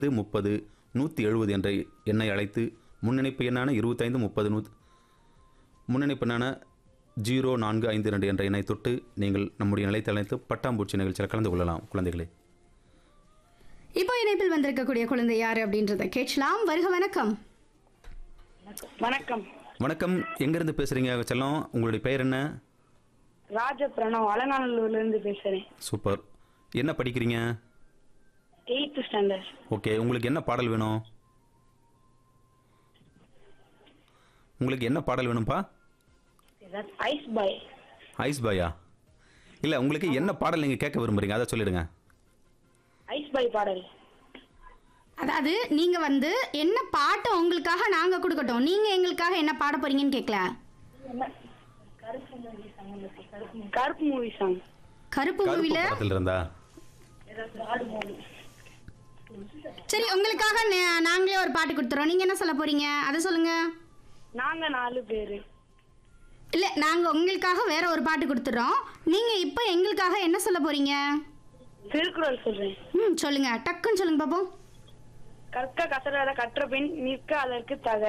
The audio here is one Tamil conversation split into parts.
முப்பது நூற்றி எழுபது என்ற எண்ணை அழைத்து முன்னிணைப்பு எண்ணான இருபத்தைந்து முப்பது நூ முன்னிணைப்பு எண்ணான ஜீரோ நான்கு ஐந்து ரெண்டு என்ற எண்ணை தொட்டு நீங்கள் நம்முடைய நிலையத்தை அழைத்து பட்டாம்பூச்சி நிகழ்ச்சியில் கலந்து கொள்ளலாம் குழந்தைகளே இப்போ இணைப்பில் வந்திருக்கக்கூடிய குழந்தை யாரு அப்படின்றத கேட்கலாம் வருக வணக்கம் வணக்கம் வணக்கம் எங்கேருந்து பேசுகிறீங்க செல்லம் உங்களுடைய பெயர் என்ன ராஜ பிரணவ் அலங்காநல்லூர்ல இருந்து பேசுறேன் சூப்பர் என்ன படிக்கிறீங்க எயித்து ஸ்டாண்டர்ட் ஓகே உங்களுக்கு என்ன பாடல் வேணும் உங்களுக்கு என்ன பாடல் வேணும்ப்பா ஐஸ் பாய் ஐஸ் பாயா இல்லை உங்களுக்கு என்ன பாடல் நீங்கள் கேட்க விரும்புறீங்க அதை சொல்லிடுங்க ஐஸ் பாய் பாடல் அதாவது நீங்க வந்து என்ன பாட்டை உங்களுக்காக நாங்க கொடுக்கட்டும் நீங்க எங்களுக்காக என்ன பாட போறீங்கன்னு கேட்கல கருப்பு மூவி சாங் கருப்பு கருப்பு மூவில படத்தில் இருந்தா சரி உங்களுக்காக நே- நாங்களே ஒரு பாட்டு கொடுத்துறோம் நீங்க என்ன சொல்ல போறீங்க அதை சொல்லுங்க நாங்க நாலு பேரு இல்ல நாங்க உங்களுக்காக வேற ஒரு பாட்டு கொடுத்துறோம் நீங்க இப்போ எங்களுக்காக என்ன சொல்ல போறீங்க திருக்குறள் சொல்றேன் ம் சொல்லுங்க டக்குன்னு சொல்லுங்க பாப்போம் கற்க கசடாத கற்ற பெண் நிற்க அதற்கு தக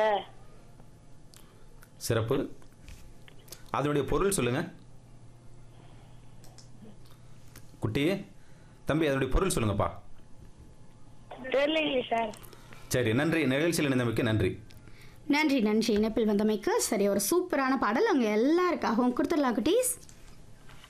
சிறப்பு அதனுடைய பொருள் சொல்லுங்க குட்டி தம்பி அதனுடைய பொருள் சொல்லுங்கப்பா தெரியலைங்களே சார் சரி நன்றி நிகழ்ச்சியில் இணைந்தமைக்கு நன்றி நன்றி நன்றி இணைப்பில் வந்தமைக்கு சரி ஒரு சூப்பரான பாடல் அவங்க எல்லாருக்காகவும் கொடுத்துடலாம் குட்டீஸ்